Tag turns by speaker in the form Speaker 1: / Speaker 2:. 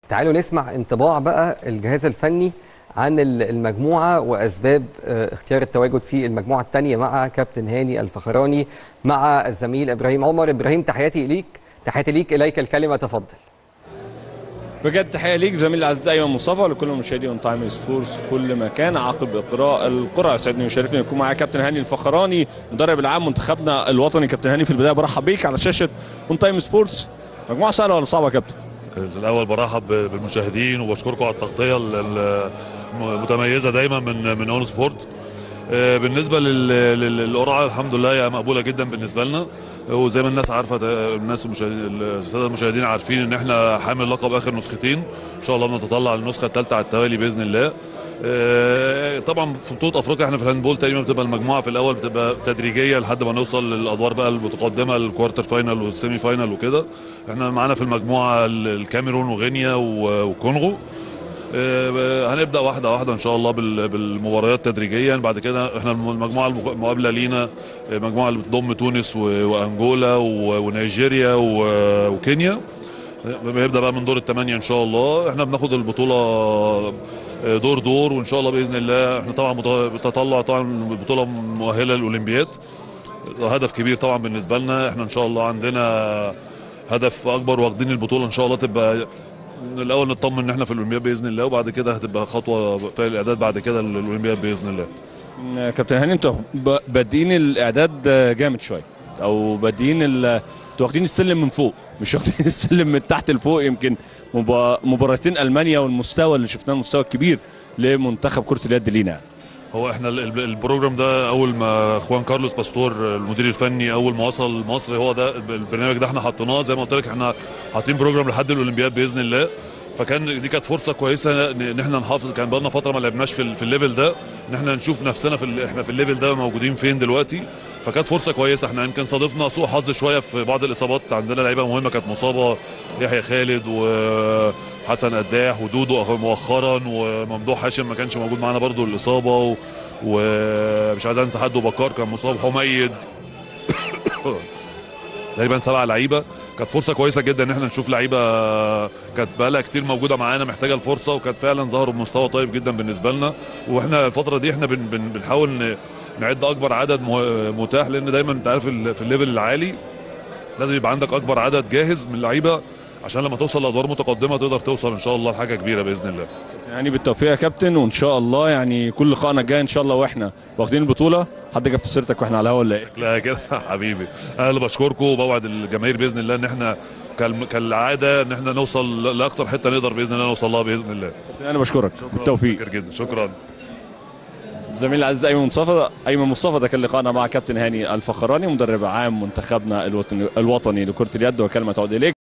Speaker 1: تعالوا نسمع انطباع بقى الجهاز الفني عن ال- المجموعة وأسباب آه، اختيار التواجد في المجموعة الثانية مع كابتن هاني الفخراني مع الزميل إبراهيم عمر إبراهيم تحياتي إليك تحياتي ليك إليك الكلمة تفضل
Speaker 2: بجد تحيه ليك زميلي العزيز ايمن مصطفى ولكل مشاهدي اون تايم سبورتس في كل مكان عقب اقراء القرعه يسعدني ويشرفني يكون معايا كابتن هاني الفخراني مدرب العام منتخبنا الوطني كابتن هاني في البدايه برحب بيك على شاشه اون تايم سبورتس مجموعه سهله ولا صعبه يا كابتن؟
Speaker 3: الاول برحب بالمشاهدين وبشكركم على التغطيه ال- المتميزه دايما من من اون سبورت آه، بالنسبه لل- لل- للقرعه الحمد لله هي مقبوله جدا بالنسبه لنا وزي ما الناس عارفه الناس المشاهدين الساده المشاهدين عارفين ان احنا حامل لقب اخر نسختين ان شاء الله بنتطلع للنسخه الثالثه على التوالي باذن الله آه، طبعا في بطوله افريقيا احنا في الهاندبول تقريبا بتبقى المجموعه في الاول بتبقى تدريجيه لحد ما نوصل للادوار بقى المتقدمه الكوارتر فاينل والسيمي فاينل وكده احنا معانا في المجموعه ال- الكاميرون وغينيا و- وكونغو آه، هنبدا واحده واحده ان شاء الله بال- بالمباريات تدريجيا بعد كده احنا الم- المجموعه المق- المقابله لينا آه، مجموعه اللي بتضم تونس و- وانجولا و- ونيجيريا و- وكينيا بيبدا بقى من دور الثمانيه ان شاء الله احنا بناخد البطوله آه، دور دور وان شاء الله باذن الله احنا طبعا مت- بتطلع طبعا البطوله مؤهله للاولمبياد هدف كبير طبعا بالنسبه لنا احنا ان شاء الله عندنا هدف اكبر واخدين البطوله ان شاء الله تبقى الاول نطمن ان احنا في الاولمبياد باذن الله وبعد كده هتبقى خطوه في الاعداد بعد كده للاولمبياد باذن الله
Speaker 2: آه، كابتن هاني انتوا ب- بادئين الاعداد آه، جامد شويه او بادئين ال- انتوا واخدين السلم من فوق مش واخدين السلم من تحت لفوق يمكن مبا- مباراتين المانيا والمستوى اللي شفناه المستوى الكبير لمنتخب كره اليد لينا يعني.
Speaker 3: هو احنا ال- ال- البروجرام ده اول ما خوان كارلوس باستور المدير الفني اول ما وصل مصر هو ده البرنامج ده احنا حطيناه زي ما قلت لك احنا حاطين بروجرام لحد الاولمبياد باذن الله فكان دي كانت فرصه كويسه ان إن احنا نحافظ كان بقالنا فتره ما لعبناش في, ال- في الليفل ده ان احنا نشوف نفسنا في ال- احنا في الليفل ده موجودين فين دلوقتي فكانت فرصه كويسه احنا يمكن صادفنا سوء حظ شويه في بعض الاصابات عندنا لعيبه مهمه كانت مصابه يحيى خالد وحسن قداح ودودو مؤخرا وممدوح هاشم ما كانش موجود معانا برضو الاصابه و... ومش عايز انسى حد وبكار كان مصاب حميد تقريبا سبع لعيبه كانت فرصه كويسه جدا ان احنا نشوف لعيبه كانت بقالها كتير موجوده معانا محتاجه الفرصه وكانت فعلا ظهروا بمستوى طيب جدا بالنسبه لنا واحنا الفتره دي احنا بن بن بنحاول ن- نعد اكبر عدد مه- متاح لان دايما انت عارف ال- في الليفل العالي لازم يبقى عندك اكبر عدد جاهز من اللعيبه عشان لما توصل لادوار متقدمه تقدر توصل ان شاء الله لحاجه كبيره باذن الله
Speaker 2: يعني بالتوفيق يا كابتن وان شاء الله يعني كل لقائنا الجاي ان شاء الله واحنا واخدين البطوله حد جاب في سيرتك واحنا على الهوا ولا ايه؟
Speaker 3: لا كده حبيبي انا اللي بشكركم وبوعد الجماهير باذن الله ان احنا كالم- كالعاده ان احنا نوصل لاكتر حته نقدر باذن الله نوصل لها باذن الله
Speaker 2: انا بشكرك بالتوفيق
Speaker 3: شكرا جدا شكرا
Speaker 2: زميلي العزيز ايمن مصطفى ايمن مصطفى ده كان لقائنا مع كابتن هاني الفخراني مدرب عام منتخبنا الوطني, الوطني لكره اليد وكلمه تعود اليك